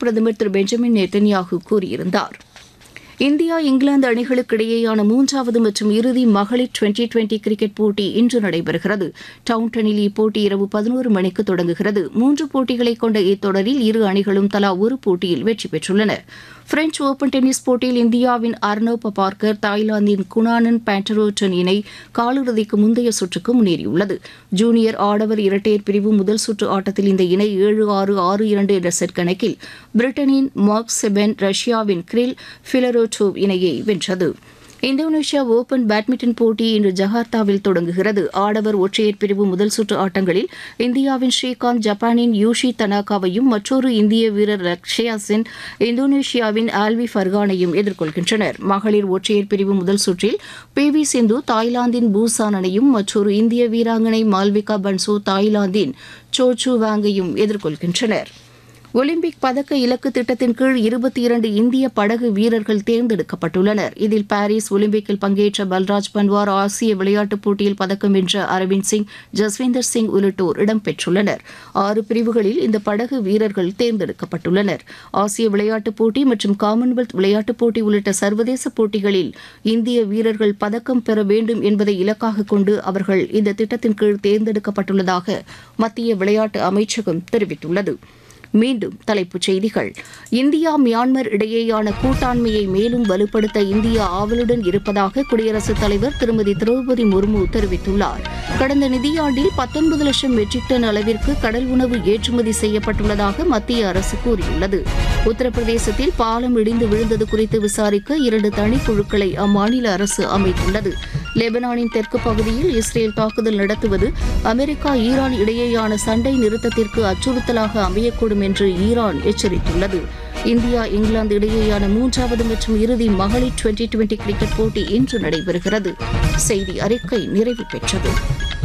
பிரதமர் திரு பெஞ்சமின் நெத்தன்யாகு கூறியிருந்தார் இந்தியா இங்கிலாந்து அணிகளுக்கு இடையேயான மூன்றாவது மற்றும் இறுதி மகளிர் டுவெண்டி டுவெண்டி கிரிக்கெட் போட்டி இன்று நடைபெறுகிறது டவுன்டனில் இப்போட்டி இரவு பதினோரு மணிக்கு தொடங்குகிறது மூன்று போட்டிகளை கொண்ட இத்தொடரில் இரு அணிகளும் தலா ஒரு போட்டியில் வெற்றி பெற்றுள்ளன பிரெஞ்ச் ஓபன் டென்னிஸ் போட்டியில் இந்தியாவின் அர்னவ் பபார்கர் தாய்லாந்தின் குணானன் பேண்டரோட்டன் இணை காலிறுதிக்கு முந்தைய சுற்றுக்கு முன்னேறியுள்ளது ஜூனியர் ஆடவர் இரட்டையர் பிரிவு முதல் சுற்று ஆட்டத்தில் இந்த இணை ஏழு ஆறு ஆறு இரண்டு என்ற செட் கணக்கில் பிரிட்டனின் மார்க் செபென் ரஷ்யாவின் கிரில் ஃபிலரோட்டோவ் இணையை வென்றது இந்தோனேஷியா ஓபன் பேட்மிண்டன் போட்டி இன்று ஜகார்த்தாவில் தொடங்குகிறது ஆடவர் ஒற்றையர் பிரிவு முதல் சுற்று ஆட்டங்களில் இந்தியாவின் ஸ்ரீகாந்த் ஜப்பானின் யூஷி தனாகாவையும் மற்றொரு இந்திய வீரர் லக்ஷயா சென் இந்தோனேஷியாவின் ஆல்வி ஃபர்கானையும் எதிர்கொள்கின்றனர் மகளிர் ஒற்றையர் பிரிவு முதல் சுற்றில் பி வி சிந்து தாய்லாந்தின் பூசானனையும் மற்றொரு இந்திய வீராங்கனை மால்விகா பன்சோ தாய்லாந்தின் சோச்சு வாங்கையும் எதிர்கொள்கின்றனர் ஒலிம்பிக் பதக்க இலக்கு திட்டத்தின் கீழ் இருபத்தி இரண்டு இந்திய படகு வீரர்கள் தேர்ந்தெடுக்கப்பட்டுள்ளனர் இதில் பாரிஸ் ஒலிம்பிக்கில் பங்கேற்ற பல்ராஜ் பன்வார் ஆசிய விளையாட்டுப் போட்டியில் பதக்கம் வென்ற அரவிந்த் சிங் ஜஸ்வீந்தர் சிங் உள்ளிட்டோர் இடம்பெற்றுள்ளனர் ஆறு பிரிவுகளில் இந்த படகு வீரர்கள் தேர்ந்தெடுக்கப்பட்டுள்ளனர் ஆசிய விளையாட்டுப் போட்டி மற்றும் காமன்வெல்த் விளையாட்டுப் போட்டி உள்ளிட்ட சர்வதேச போட்டிகளில் இந்திய வீரர்கள் பதக்கம் பெற வேண்டும் என்பதை இலக்காக கொண்டு அவர்கள் இந்த திட்டத்தின் கீழ் தேர்ந்தெடுக்கப்பட்டுள்ளதாக மத்திய விளையாட்டு அமைச்சகம் தெரிவித்துள்ளது மீண்டும் தலைப்புச் செய்திகள் இந்தியா மியான்மர் இடையேயான கூட்டாண்மையை மேலும் வலுப்படுத்த இந்தியா ஆவலுடன் இருப்பதாக குடியரசுத் தலைவர் திருமதி திரௌபதி முர்மு தெரிவித்துள்ளார் கடந்த நிதியாண்டில் பத்தொன்பது லட்சம் மெட்ரிக் டன் அளவிற்கு கடல் உணவு ஏற்றுமதி செய்யப்பட்டுள்ளதாக மத்திய அரசு கூறியுள்ளது உத்தரப்பிரதேசத்தில் பாலம் இடிந்து விழுந்தது குறித்து விசாரிக்க இரண்டு தனிக்குழுக்களை அம்மாநில அரசு அமைத்துள்ளது லெபனானின் தெற்கு பகுதியில் இஸ்ரேல் தாக்குதல் நடத்துவது அமெரிக்கா ஈரான் இடையேயான சண்டை நிறுத்தத்திற்கு அச்சுறுத்தலாக அமையக்கூடும் என்று ஈரான் எச்சரித்துள்ளது இந்தியா இங்கிலாந்து இடையேயான மூன்றாவது மற்றும் இறுதி மகளிர் டுவெண்டி டுவெண்டி கிரிக்கெட் போட்டி இன்று நடைபெறுகிறது செய்தி அறிக்கை நிறைவு பெற்றது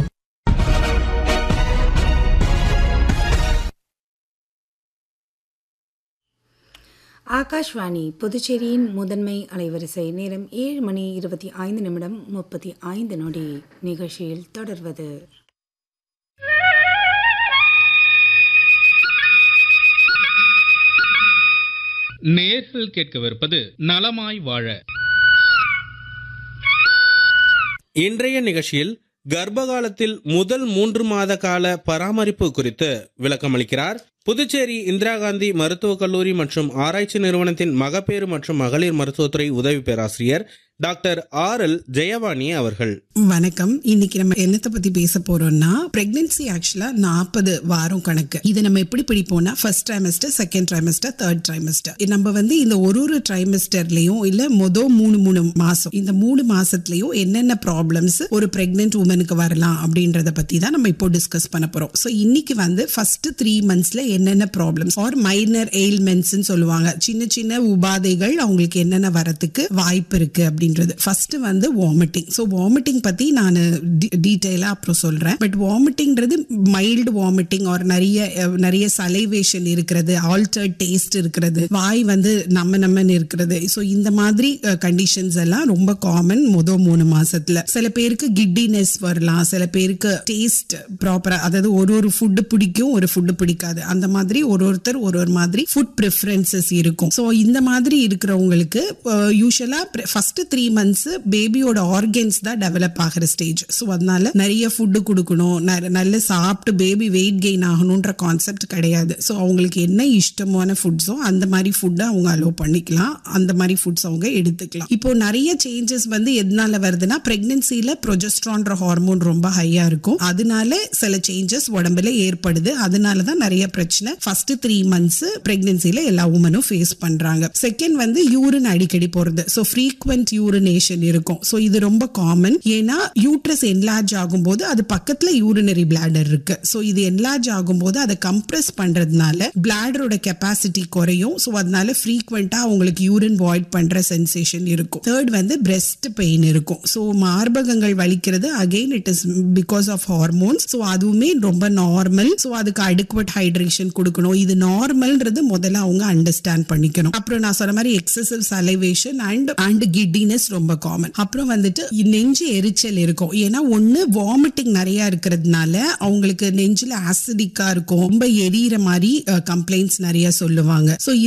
ஆகாஷ்வாணி புதுச்சேரியின் முதன்மை அலைவரிசை நேரம் ஏழு மணி இருபத்தி ஐந்து நிமிடம் முப்பத்தி ஐந்து நொடி நிகழ்ச்சியில் தொடர்வது நேர்கள் கேட்கவிருப்பது நலமாய் வாழ இன்றைய நிகழ்ச்சியில் கர்ப்பகாலத்தில் முதல் மூன்று மாத கால பராமரிப்பு குறித்து விளக்கமளிக்கிறார் புதுச்சேரி இந்திரா காந்தி மருத்துவக் கல்லூரி மற்றும் ஆராய்ச்சி நிறுவனத்தின் மகப்பேறு மற்றும் மகளிர் மருத்துவத்துறை உதவி பேராசிரியர் டாக்டர் ஆர் எல் ஜெயவாணி அவர்கள் வணக்கம் இன்னைக்கு நம்ம என்னத்தை பத்தி பேச போறோம்னா பிரெக்னன்சி ஆக்சுவலா நாற்பது வாரம் கணக்கு இதை நம்ம எப்படி பிடிப்போம்னா first trimester second trimester third trimester நம்ம வந்து இந்த ஒரு ஒரு ட்ரைமஸ்டர்லயும் இல்ல மொதல் மூணு மூணு மாசம் இந்த மூணு மாசத்துலயும் என்னென்ன ப்ராப்ளம்ஸ் ஒரு பிரெக்னென்ட் உமனுக்கு வரலாம் அப்படின்றத பத்தி தான் நம்ம இப்போ டிஸ்கஸ் பண்ண போறோம் ஸோ இன்னைக்கு வந்து ஃபர்ஸ்ட் த்ரீ மந்த்ஸ்ல என்னென்ன ப்ராப்ளம்ஸ் ஆர் மைனர் எயில்மெண்ட்ஸ் சொல்லுவாங்க சின்ன சின்ன உபாதைகள் அவங்களுக்கு என்னென்ன வரத்துக்கு வாய்ப்பு இருக்கு அப்படின்றது ஃபர்ஸ்ட் வந்து வாமிட்டிங் ஸோ வாமிட்டிங் பத்தி நான் டீட்டெயிலா அப்புறம் சொல்றேன் பட் வாமிட்டிங்கிறது மைல்டு வாமிட்டிங் ஆர் நிறைய அஹ், நிறைய சலைவேஷன் இருக்கிறது ஆல்டர்ட் டேஸ்ட் இருக்கிறது வாய் வந்து நம்ம நம்மன்னு இருக்கிறது ஸோ இந்த மாதிரி கண்டிஷன்ஸ் எல்லாம் ரொம்ப காமன் முத மூணு மாசத்துல சில பேருக்கு கிட்டினஸ் வரலாம் சில பேருக்கு டேஸ்ட் ப்ராப்பரா அதாவது ஒரு ஒரு ஃபுட்டு பிடிக்கும் ஒரு ஃபுட்டு பிடிக்காது அந்த மாதிரி ஒரு ஒருத்தர் ஒரு ஒரு மாதிரி ஃபுட் ப்ரிஃபரன்சஸ் இருக்கும் ஸோ இந்த மாதிரி இருக்கிறவங்களுக்கு யூஸ்வலா ஃபர்ஸ்ட் த்ரீ மந்த்ஸ் பேபியோட ஆர்கன்ஸ் தான் டெவலப் ஆகிற ஸ்டேஜ் ஸோ அதனால நிறைய ஃபுட்டு கொடுக்கணும் ந- நல்ல சாப்பிட்டு பேபி வெயிட் கெயின் ஆகணுன்ற கான்செப்ட் கிடையாது ஸோ அவங்களுக்கு என்ன இஷ்டமான ஃபுட்ஸோ அந்த மாதிரி ஃபுட்டை அவங்க அலோவ் பண்ணிக்கலாம் அந்த மாதிரி ஃபுட்ஸ் அவங்க எடுத்துக்கலாம் இப்போ நிறைய சேஞ்சஸ் வந்து எதனால வருதுன்னா பிரெக்னன்சில ப்ரொஜெஸ்ட்ரான்ற ஹார்மோன் ரொம்ப ஹையா இருக்கும் அதனால சில சேஞ்சஸ் உடம்புல ஏற்படுது அதனால தான் நிறைய பிரச்சனை ஃபர்ஸ்ட் த்ரீ மந்த்ஸ் பிரெக்னன்சில எல்லா உமனும் ஃபேஸ் பண்றாங்க செகண்ட் வந்து யூரின் அடிக்கடி போறது ஸோ ஃப்ரீக்வெண்ட் யூரினேஷன் இருக்கும் ஸோ இது ரொம்ப காமன் ஏன்னா யூட்ரஸ் என்லார்ஜ் ஆகும்போது அது பக்கத்துல யூரினரி பிளாடர் இருக்கு ஸோ இது என்லார்ஜ் ஆகும்போது அதை கம்ப்ரெஸ் பண்றதுனால பிளாடரோட கெப்பாசிட்டி குறையும் ஸோ அதனால ஃப்ரீக்வெண்டா அவங்களுக்கு யூரின் வாய்ட் பண்ற சென்சேஷன் இருக்கும் தேர்ட் வந்து பிரெஸ்ட் பெயின் இருக்கும் ஸோ மார்பகங்கள் வலிக்கிறது again it is because of hormones so அதுவுமே ரொம்ப நார்மல் ஸோ அதுக்கு அடிக்குவட் ஹைட்ரேஷன் கொடுக்கணும் இது நார்மல்ன்றது முதல்ல அவங்க அண்டர்ஸ்டாண்ட் பண்ணிக்கணும் அப்புறம் நான் சொன்ன மாதிரி excessive salivation and and giddiness ரொம்ப காமன் அப்புறம் வந்துட்டு நெஞ்சு எரிச்சல் இருக்கும் ஏன்னா ஒண்ணு வாமிட்டிங் நிறைய இருக்கிறதுனால அவங்களுக்கு நெஞ்சில ஆசிடிக்கா இருக்கும் ரொம்ப எரியிற மாதிரி கம்ப்ளைண்ட்ஸ் நிறைய சொல்லுவாங்க ஸோ